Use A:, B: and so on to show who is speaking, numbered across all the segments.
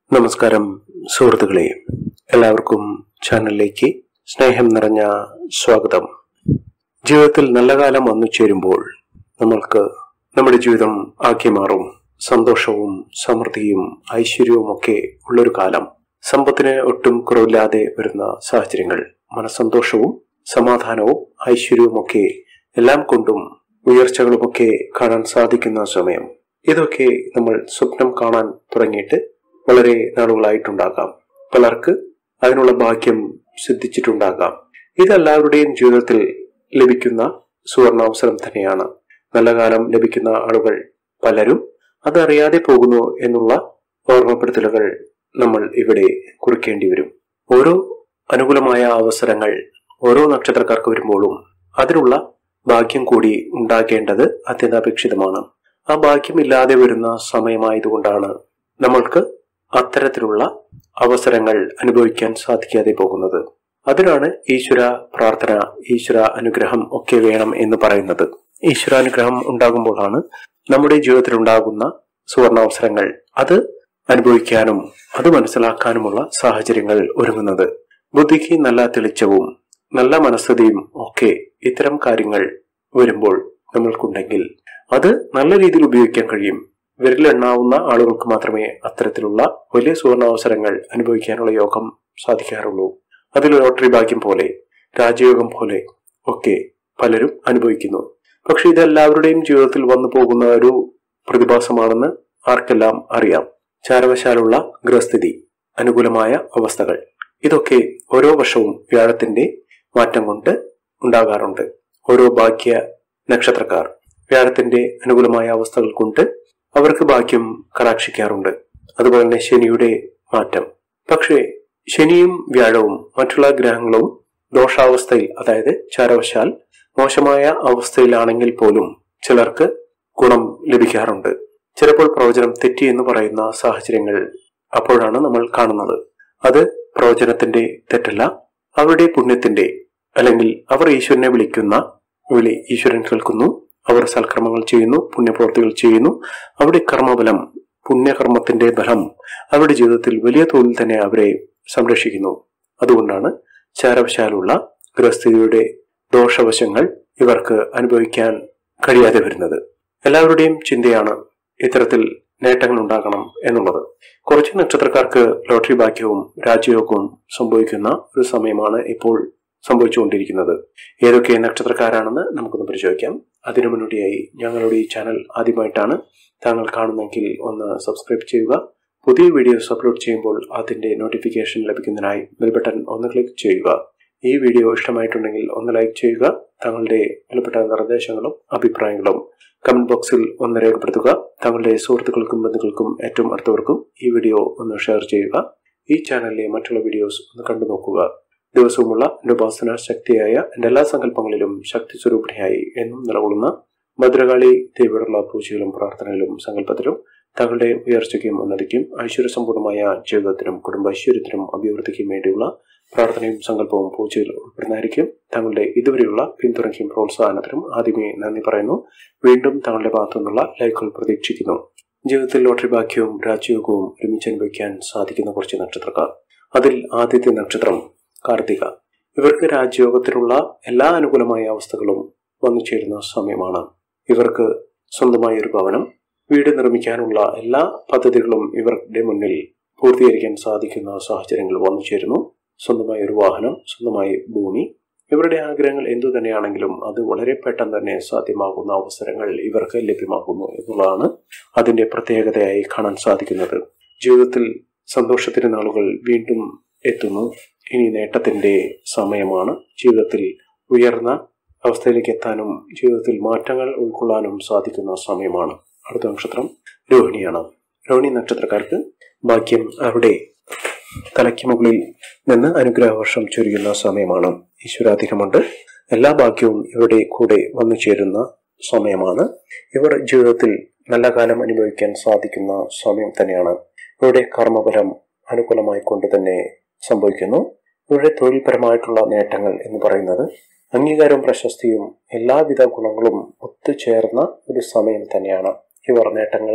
A: നമസ്കാരം സുഹൃത്തുക്കളെ എല്ലാവർക്കും ചാനലിലേക്ക് സ്നേഹം നിറഞ്ഞ സ്വാഗതം ജീവിതത്തിൽ നല്ല കാലം വന്നു ചേരുമ്പോൾ നമ്മൾക്ക് നമ്മുടെ ജീവിതം ആക്കി മാറും സന്തോഷവും സമൃദ്ധിയും ഐശ്വര്യവും ഒക്കെ ഉള്ളൊരു കാലം സമ്പത്തിന് ഒട്ടും കുറവില്ലാതെ വരുന്ന സാഹചര്യങ്ങൾ മനസ്സന്തോഷവും സമാധാനവും ഐശ്വര്യവും ഒക്കെ എല്ലാം കൊണ്ടും ഉയർച്ചകളുമൊക്കെ കാണാൻ സാധിക്കുന്ന സമയം ഇതൊക്കെ നമ്മൾ സ്വപ്നം കാണാൻ തുടങ്ങിയിട്ട് വളരെ നാളുകളായിട്ടുണ്ടാകാം പലർക്ക് അതിനുള്ള ഭാഗ്യം സിദ്ധിച്ചിട്ടുണ്ടാകാം ഇതെല്ലാവരുടെയും ജീവിതത്തിൽ ലഭിക്കുന്ന സുവർണാവസരം തന്നെയാണ് നല്ല കാലം ലഭിക്കുന്ന ആളുകൾ പലരും അതറിയാതെ പോകുന്നു എന്നുള്ള ഓർമ്മപ്പെടുത്തലുകൾ നമ്മൾ ഇവിടെ കുറിക്കേണ്ടി വരും ഓരോ അനുകൂലമായ അവസരങ്ങൾ ഓരോ നക്ഷത്രക്കാർക്ക് വരുമ്പോഴും അതിനുള്ള ഭാഗ്യം കൂടി ഉണ്ടാകേണ്ടത് അത്യന്താപേക്ഷിതമാണ് ആ ഭാഗ്യമില്ലാതെ വരുന്ന സമയമായതുകൊണ്ടാണ് നമ്മൾക്ക് അത്തരത്തിലുള്ള അവസരങ്ങൾ അനുഭവിക്കാൻ സാധിക്കാതെ പോകുന്നത് അതിനാണ് ഈശ്വര പ്രാർത്ഥന ഈശ്വര അനുഗ്രഹം ഒക്കെ വേണം എന്ന് പറയുന്നത് ഈശ്വരാനുഗ്രഹം ഉണ്ടാകുമ്പോഴാണ് നമ്മുടെ ജീവിതത്തിൽ ഉണ്ടാകുന്ന സുവർണാവസരങ്ങൾ അത് അനുഭവിക്കാനും അത് മനസ്സിലാക്കാനുമുള്ള സാഹചര്യങ്ങൾ ഒരുങ്ങുന്നത് ബുദ്ധിക്ക് നല്ല തെളിച്ചവും നല്ല മനസ്ഥിതിയും ഒക്കെ ഇത്തരം കാര്യങ്ങൾ വരുമ്പോൾ നമ്മൾക്കുണ്ടെങ്കിൽ അത് നല്ല രീതിയിൽ ഉപയോഗിക്കാൻ കഴിയും വിരലെണ്ണാവുന്ന ആളുകൾക്ക് മാത്രമേ അത്തരത്തിലുള്ള വലിയ സുവർണാവസരങ്ങൾ അനുഭവിക്കാനുള്ള യോഗം സാധിക്കാറുള്ളൂ അതിൽ ലോട്ടറി ഭാഗ്യം പോലെ രാജയോഗം പോലെ ഒക്കെ പലരും അനുഭവിക്കുന്നു പക്ഷെ ഇതെല്ലാവരുടെയും ജീവിതത്തിൽ വന്നു പോകുന്ന ഒരു പ്രതിഭാസമാണെന്ന് ആർക്കെല്ലാം അറിയാം ചാരവശാലുള്ള ഗ്രഹസ്ഥിതി അനുകൂലമായ അവസ്ഥകൾ ഇതൊക്കെ ഓരോ വർഷവും വ്യാഴത്തിന്റെ മാറ്റം കൊണ്ട് ഉണ്ടാകാറുണ്ട് ഓരോ ഭാഗ്യ നക്ഷത്രക്കാർ വ്യാഴത്തിന്റെ അനുകൂലമായ അവസ്ഥകൾ കൊണ്ട് അവർക്ക് ഭാഗ്യം കടാക്ഷിക്കാറുണ്ട് അതുപോലെ തന്നെ ശനിയുടെ മാറ്റം പക്ഷേ ശനിയും വ്യാഴവും മറ്റുള്ള ഗ്രഹങ്ങളും ദോഷാവസ്ഥയിൽ അതായത് ചാരവശാൽ മോശമായ അവസ്ഥയിലാണെങ്കിൽ പോലും ചിലർക്ക് ഗുണം ലഭിക്കാറുണ്ട് ചിലപ്പോൾ പ്രവചനം തെറ്റി എന്ന് പറയുന്ന സാഹചര്യങ്ങൾ അപ്പോഴാണ് നമ്മൾ കാണുന്നത് അത് പ്രവചനത്തിന്റെ തെറ്റല്ല അവരുടെ പുണ്യത്തിന്റെ അല്ലെങ്കിൽ അവർ ഈശ്വരനെ വിളിക്കുന്ന വിളി ഈശ്വരൻ കേൾക്കുന്നു അവർ സൽക്കർമ്മങ്ങൾ ചെയ്യുന്നു പുണ്യപ്രവർത്തികൾ ചെയ്യുന്നു അവിടെ കർമ്മബലം പുണ്യകർമ്മത്തിന്റെ ബലം അവരുടെ ജീവിതത്തിൽ വലിയ തോതിൽ തന്നെ അവരെ സംരക്ഷിക്കുന്നു അതുകൊണ്ടാണ് ചാരവശാലുള്ള ഗൃഹസ്ഥിതിയുടെ ദോഷവശങ്ങൾ ഇവർക്ക് അനുഭവിക്കാൻ കഴിയാതെ വരുന്നത് എല്ലാവരുടെയും ചിന്തയാണ് ഇത്തരത്തിൽ നേട്ടങ്ങൾ ഉണ്ടാകണം എന്നുള്ളത് കുറച്ച് നക്ഷത്രക്കാർക്ക് ലോട്ടറി ഭാഗ്യവും രാജയോഗവും സംഭവിക്കുന്ന ഒരു സമയമാണ് ഇപ്പോൾ സംഭവിച്ചുകൊണ്ടിരിക്കുന്നത് ഏതൊക്കെ നക്ഷത്രക്കാരാണെന്ന് നമുക്കൊന്ന് പരിശോധിക്കാം അതിനു മുന്നോടിയായി ഞങ്ങളുടെ ഈ ചാനൽ ആദ്യമായിട്ടാണ് താങ്കൾ കാണുന്നെങ്കിൽ ഒന്ന് സബ്സ്ക്രൈബ് ചെയ്യുക പുതിയ വീഡിയോസ് അപ്ലോഡ് ചെയ്യുമ്പോൾ അതിന്റെ നോട്ടിഫിക്കേഷൻ ലഭിക്കുന്നതിനായി ബെൽ ബട്ടൺ ഒന്ന് ക്ലിക്ക് ചെയ്യുക ഈ വീഡിയോ ഇഷ്ടമായിട്ടുണ്ടെങ്കിൽ ഒന്ന് ലൈക്ക് ചെയ്യുക താങ്കളുടെ വിലപ്പെട്ട നിർദ്ദേശങ്ങളും അഭിപ്രായങ്ങളും കമന്റ് ബോക്സിൽ ഒന്ന് രേഖപ്പെടുത്തുക താങ്കളുടെ സുഹൃത്തുക്കൾക്കും ബന്ധുക്കൾക്കും ഏറ്റവും അടുത്തവർക്കും ഈ വീഡിയോ ഒന്ന് ഷെയർ ചെയ്യുക ഈ ചാനലിലെ മറ്റുള്ള വീഡിയോസ് ഒന്ന് കണ്ടു നോക്കുക ദിവസവുമുള്ള എന്റെ ഉപാസന ശക്തിയായ എന്റെ എല്ലാ സങ്കല്പങ്ങളിലും ശക്തി സ്വരൂപിണിയായി എന്നും നിലകൊള്ളുന്ന ഭദ്രകാളി ദേവിയോടുള്ള പൂജയിലും പ്രാർത്ഥനയിലും സങ്കല്പത്തിലും തങ്ങളുടെ ഉയർച്ചയ്ക്കും ഉന്നതിക്കും ഐശ്വര്യസമ്പൂർണമായ ജീവിതത്തിനും കുടുംബൈശ്വര്യത്തിനും അഭിവൃദ്ധിക്കും വേണ്ടിയുള്ള പ്രാർത്ഥനയും സങ്കല്പവും പൂജയിൽ ഉൾപ്പെടുന്നതായിരിക്കും തങ്ങളുടെ ഇതുവരെയുള്ള പിന്തുണയ്ക്കും പ്രോത്സാഹനത്തിനും ആദ്യമേ നന്ദി പറയുന്നു വീണ്ടും തങ്ങളുടെ ഭാഗത്തു നിന്നുള്ള ലൈക്കുകൾ പ്രതീക്ഷിക്കുന്നു ജീവിതത്തിൽ ലോട്ടറി ഭാഗ്യവും രാജയോഗവും ഒരുമിച്ച് അനുഭവിക്കാൻ സാധിക്കുന്ന കുറച്ച് നക്ഷത്രക്കാർ അതിൽ ആദ്യത്തെ നക്ഷത്രം കാർത്തിക ഇവർക്ക് രാജയോഗത്തിനുള്ള എല്ലാ അനുകൂലമായ അവസ്ഥകളും വന്നു ചേരുന്ന സമയമാണ് ഇവർക്ക് സ്വന്തമായ ഒരു ഭവനം വീട് നിർമ്മിക്കാനുള്ള എല്ലാ പദ്ധതികളും ഇവരുടെ മുന്നിൽ പൂർത്തീകരിക്കാൻ സാധിക്കുന്ന സാഹചര്യങ്ങൾ വന്നു ചേരുന്നു സ്വന്തമായ ഒരു വാഹനം സ്വന്തമായ ഭൂമി ഇവരുടെ ആഗ്രഹങ്ങൾ എന്തു തന്നെയാണെങ്കിലും അത് വളരെ പെട്ടെന്ന് തന്നെ സാധ്യമാകുന്ന അവസരങ്ങൾ ഇവർക്ക് ലഭ്യമാകുന്നു എന്നുള്ളതാണ് അതിന്റെ പ്രത്യേകതയായി കാണാൻ സാധിക്കുന്നത് ജീവിതത്തിൽ സന്തോഷത്തിന്റെ നാളുകൾ വീണ്ടും എത്തുന്നു ഇനി നേട്ടത്തിന്റെ സമയമാണ് ജീവിതത്തിൽ ഉയർന്ന അവസ്ഥയിലേക്ക് എത്താനും ജീവിതത്തിൽ മാറ്റങ്ങൾ ഉൾക്കൊള്ളാനും സാധിക്കുന്ന സമയമാണ് അടുത്ത നക്ഷത്രം രോഹിണിയാണ് രോഹിണി നക്ഷത്രക്കാർക്ക് ഭാഗ്യം അവിടെ തലയ്ക്ക് മുകളിൽ നിന്ന് അനുഗ്രഹവർഷം ചൊരിയുന്ന സമയമാണ് ഈശ്വരാധീനമുണ്ട് എല്ലാ ഭാഗ്യവും ഇവരുടെ കൂടെ വന്നു ചേരുന്ന സമയമാണ് ഇവർ ജീവിതത്തിൽ നല്ല കാലം അനുഭവിക്കാൻ സാധിക്കുന്ന സമയം തന്നെയാണ് ഇവരുടെ കർമ്മഫലം അനുകൂലമായി കൊണ്ട് തന്നെ സംഭവിക്കുന്നു ഇവരുടെ തൊഴിൽപരമായിട്ടുള്ള നേട്ടങ്ങൾ എന്ന് പറയുന്നത് അംഗീകാരവും പ്രശസ്തിയും എല്ലാവിധ ഗുണങ്ങളും ഒത്തുചേർന്ന ഒരു സമയം തന്നെയാണ് ഇവർ നേട്ടങ്ങൾ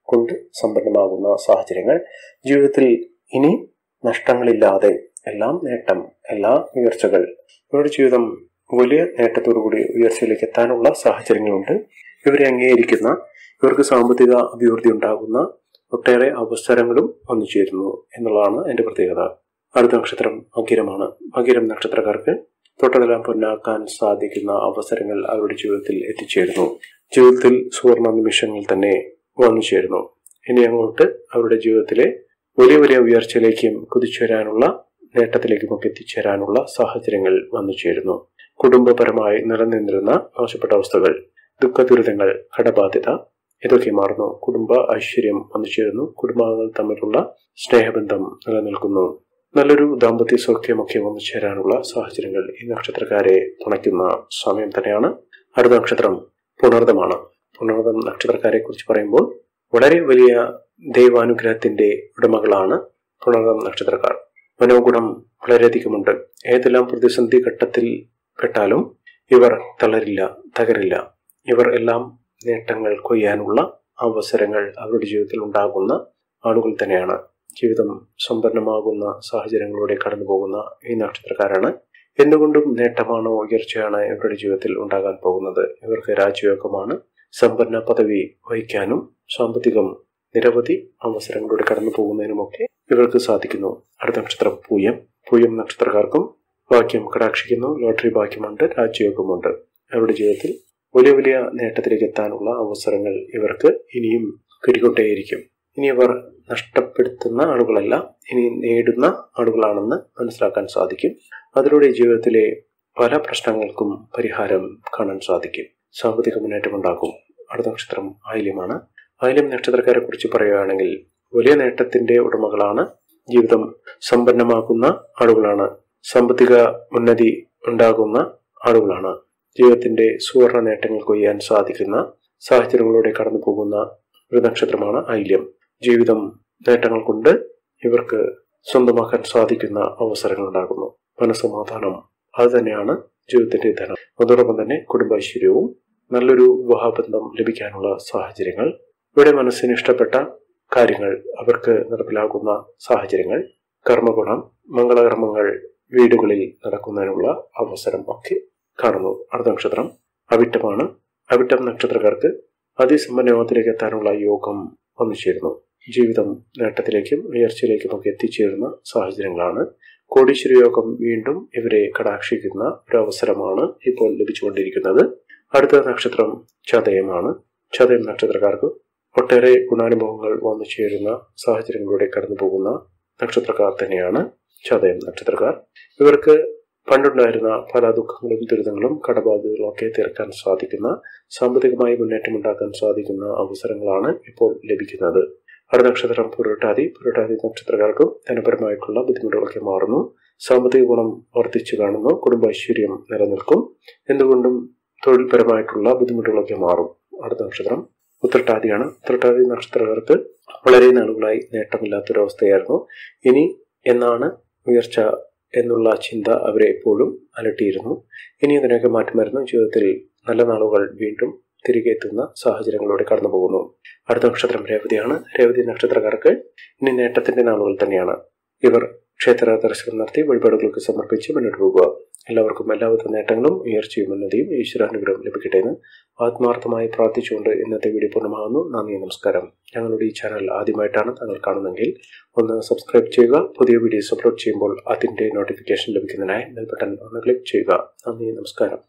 A: കൊണ്ട് സമ്പന്നമാകുന്ന സാഹചര്യങ്ങൾ ജീവിതത്തിൽ ഇനി നഷ്ടങ്ങളില്ലാതെ എല്ലാം നേട്ടം എല്ലാ ഉയർച്ചകൾ ഇവരുടെ ജീവിതം വലിയ നേട്ടത്തോടുകൂടി ഉയർച്ചയിലേക്ക് എത്താനുള്ള സാഹചര്യങ്ങളുണ്ട് ഇവരെ അംഗീകരിക്കുന്ന ഇവർക്ക് സാമ്പത്തിക അഭിവൃദ്ധി ഉണ്ടാകുന്ന ഒട്ടേറെ അവസരങ്ങളും വന്നു ചേരുന്നു എന്നുള്ളതാണ് എന്റെ പ്രത്യേകത അടുത്ത നക്ഷത്രം അകിരമാണ് അകിരം നക്ഷത്രക്കാർക്ക് തൊട്ടതെല്ലാം പൊന്നാക്കാൻ സാധിക്കുന്ന അവസരങ്ങൾ അവരുടെ ജീവിതത്തിൽ എത്തിച്ചേരുന്നു ജീവിതത്തിൽ സുവർണ നിമിഷങ്ങൾ തന്നെ വന്നു ചേരുന്നു ഇനി അങ്ങോട്ട് അവരുടെ ജീവിതത്തിലെ വലിയ വലിയ ഉയർച്ചയിലേക്കും കുതിച്ചുവരാനുള്ള നേട്ടത്തിലേക്കുമൊക്കെ എത്തിച്ചേരാനുള്ള സാഹചര്യങ്ങൾ വന്നു ചേരുന്നു കുടുംബപരമായി നിലനിന്നിരുന്ന മോശപ്പെട്ട അവസ്ഥകൾ ദുഃഖ ദുരിതങ്ങൾ കടബാധ്യത ഇതൊക്കെ മാറുന്നു കുടുംബ ഐശ്വര്യം വന്നു ചേരുന്നു കുടുംബാംഗങ്ങൾ തമ്മിലുള്ള സ്നേഹബന്ധം നിലനിൽക്കുന്നു നല്ലൊരു ദാമ്പത്യ സൗഖ്യമൊക്കെ വന്നു ചേരാനുള്ള സാഹചര്യങ്ങൾ ഈ നക്ഷത്രക്കാരെ തുണയ്ക്കുന്ന സമയം തന്നെയാണ് അടുത്ത നക്ഷത്രം പുണർദമാണ് പുണർദം നക്ഷത്രക്കാരെ കുറിച്ച് പറയുമ്പോൾ വളരെ വലിയ ദൈവാനുഗ്രഹത്തിന്റെ ഉടമകളാണ് പുണർദം നക്ഷത്രക്കാർ മനോഗുണം വളരെയധികമുണ്ട് ഏതെല്ലാം പ്രതിസന്ധി ഘട്ടത്തിൽ പെട്ടാലും ഇവർ തളരില്ല തകരില്ല ഇവർ എല്ലാം നേട്ടങ്ങൾ കൊയ്യാനുള്ള അവസരങ്ങൾ അവരുടെ ജീവിതത്തിൽ ഉണ്ടാകുന്ന ആളുകൾ തന്നെയാണ് ജീവിതം സമ്പന്നമാകുന്ന സാഹചര്യങ്ങളിലൂടെ കടന്നു പോകുന്ന ഈ നക്ഷത്രക്കാരാണ് എന്തുകൊണ്ടും നേട്ടമാണോ ഉയർച്ചയാണ് ഇവരുടെ ജീവിതത്തിൽ ഉണ്ടാകാൻ പോകുന്നത് ഇവർക്ക് രാജ്യയോഗമാണ് സമ്പന്ന പദവി വഹിക്കാനും സാമ്പത്തികം നിരവധി അവസരങ്ങളിലൂടെ കടന്നു പോകുന്നതിനുമൊക്കെ ഇവർക്ക് സാധിക്കുന്നു അടുത്ത നക്ഷത്രം പൂയം പൂയം നക്ഷത്രക്കാർക്കും ഭാഗ്യം കടാക്ഷിക്കുന്നു ലോട്ടറി ഭാഗ്യമുണ്ട് രാജ്യയോഗമുണ്ട് അവരുടെ ജീവിതത്തിൽ വലിയ വലിയ നേട്ടത്തിലേക്ക് എത്താനുള്ള അവസരങ്ങൾ ഇവർക്ക് ഇനിയും കിട്ടിക്കൊണ്ടേയിരിക്കും ഇനി അവർ നഷ്ടപ്പെടുത്തുന്ന ആളുകളല്ല ഇനി നേടുന്ന ആളുകളാണെന്ന് മനസ്സിലാക്കാൻ സാധിക്കും അതിലൂടെ ജീവിതത്തിലെ പല പ്രശ്നങ്ങൾക്കും പരിഹാരം കാണാൻ സാധിക്കും സാമ്പത്തിക മുന്നേറ്റം ഉണ്ടാക്കും അടുത്ത നക്ഷത്രം ആയില്യമാണ് ആയില്യം നക്ഷത്രക്കാരെ കുറിച്ച് പറയുകയാണെങ്കിൽ വലിയ നേട്ടത്തിന്റെ ഉടമകളാണ് ജീവിതം സമ്പന്നമാക്കുന്ന ആളുകളാണ് സാമ്പത്തിക ഉന്നതി ഉണ്ടാകുന്ന ആളുകളാണ് ജീവിതത്തിന്റെ സുവർണ നേട്ടങ്ങൾ കൊയ്യാൻ സാധിക്കുന്ന സാഹചര്യങ്ങളിലൂടെ കടന്നു പോകുന്ന ഒരു നക്ഷത്രമാണ് ഐല്യം ജീവിതം നേട്ടങ്ങൾ കൊണ്ട് ഇവർക്ക് സ്വന്തമാക്കാൻ സാധിക്കുന്ന അവസരങ്ങൾ ഉണ്ടാകുന്നു മനസ്സമാധാനം അത് തന്നെയാണ് ജീവിതത്തിന്റെ ധനം അതോടൊപ്പം തന്നെ കുടുംബൈശ്വര്യവും നല്ലൊരു വിവാഹബന്ധം ലഭിക്കാനുള്ള സാഹചര്യങ്ങൾ ഇവിടെ മനസ്സിന് ഇഷ്ടപ്പെട്ട കാര്യങ്ങൾ അവർക്ക് നടപ്പിലാകുന്ന സാഹചര്യങ്ങൾ കർമ്മഗുണം മംഗളകർമ്മങ്ങൾ വീടുകളിൽ നടക്കുന്നതിനുള്ള അവസരം ഒക്കെ കാണുന്നു അടുത്ത നക്ഷത്രം അവിട്ടമാണ് അവിട്ടം നക്ഷത്രക്കാർക്ക് അതിസമ്പന്നയോഗത്തിലേക്ക് എത്താനുള്ള യോഗം വന്നു ചേരുന്നു ജീവിതം നേട്ടത്തിലേക്കും ഉയർച്ചയിലേക്കും ഒക്കെ എത്തിച്ചേരുന്ന സാഹചര്യങ്ങളാണ് കോടീശ്വര യോഗം വീണ്ടും ഇവരെ കടാക്ഷിക്കുന്ന ഒരു അവസരമാണ് ഇപ്പോൾ ലഭിച്ചുകൊണ്ടിരിക്കുന്നത് അടുത്ത നക്ഷത്രം ചതയമാണ് ചതയം നക്ഷത്രക്കാർക്ക് ഒട്ടേറെ ഗുണാനുഭവങ്ങൾ വന്നു ചേരുന്ന സാഹചര്യങ്ങളിലൂടെ കടന്നു പോകുന്ന നക്ഷത്രക്കാർ തന്നെയാണ് ചതയം നക്ഷത്രക്കാർ ഇവർക്ക് പണ്ടുണ്ടായിരുന്ന പല ദുഃഖങ്ങളും ദുരിതങ്ങളും കടബാധ്യതകളും ഒക്കെ തീർക്കാൻ സാധിക്കുന്ന സാമ്പത്തികമായി മുന്നേറ്റം ഉണ്ടാക്കാൻ സാധിക്കുന്ന അവസരങ്ങളാണ് ഇപ്പോൾ ലഭിക്കുന്നത് അടുത്ത നക്ഷത്രം പുരട്ടാതി പുരട്ടാതി നക്ഷത്രക്കാർക്കും ധനപരമായിട്ടുള്ള ബുദ്ധിമുട്ടുകളൊക്കെ മാറുന്നു സാമ്പത്തിക ഗുണം വർദ്ധിച്ചു കാണുന്നു കുടുംബൈശ്വര്യം നിലനിൽക്കും എന്തുകൊണ്ടും തൊഴിൽപരമായിട്ടുള്ള ബുദ്ധിമുട്ടുകളൊക്കെ മാറും അടുത്ത നക്ഷത്രം ഉത്രട്ടാതിയാണ് ഉത്രട്ടാതി നക്ഷത്രക്കാർക്ക് വളരെ നാളുകളായി നേട്ടമില്ലാത്തൊരവസ്ഥയായിരുന്നു ഇനി എന്നാണ് ഉയർച്ച എന്നുള്ള ചിന്ത അവരെ എപ്പോഴും അലട്ടിയിരുന്നു ഇനി അതിനൊക്കെ മാറ്റം വരുന്നു ജീവിതത്തിൽ നല്ല നാളുകൾ വീണ്ടും തിരികെ എത്തുന്ന സാഹചര്യങ്ങളിലൂടെ കടന്നു പോകുന്നു അടുത്ത നക്ഷത്രം രേവതിയാണ് രേവതി നക്ഷത്രക്കാർക്ക് ഇനി നേട്ടത്തിന്റെ നാളുകൾ തന്നെയാണ് ഇവർ ക്ഷേത്ര ദർശനം നടത്തി വഴിപാടുകൾക്ക് സമർപ്പിച്ച് മുന്നോട്ട് പോകുക എല്ലാവർക്കും എല്ലാവിധ നേട്ടങ്ങളും ഉയർച്ചയും ഉന്നതിയും ഈശ്വരാനുഗ്രഹം ലഭിക്കട്ടെ എന്ന് ആത്മാർത്ഥമായി പ്രാർത്ഥിച്ചുകൊണ്ട് ഇന്നത്തെ വീഡിയോ പൂർണ്ണമാകുന്നു നന്ദി നമസ്കാരം ഞങ്ങളുടെ ഈ ചാനൽ ആദ്യമായിട്ടാണ് താങ്കൾ കാണുന്നതെങ്കിൽ ഒന്ന് സബ്സ്ക്രൈബ് ചെയ്യുക പുതിയ വീഡിയോസ് അപ്ലോഡ് ചെയ്യുമ്പോൾ അതിന്റെ നോട്ടിഫിക്കേഷൻ ലഭിക്കുന്നതിനായി ബെൽ ബട്ടൺ ഒന്ന് ക്ലിക്ക് ചെയ്യുക നന്ദി നമസ്കാരം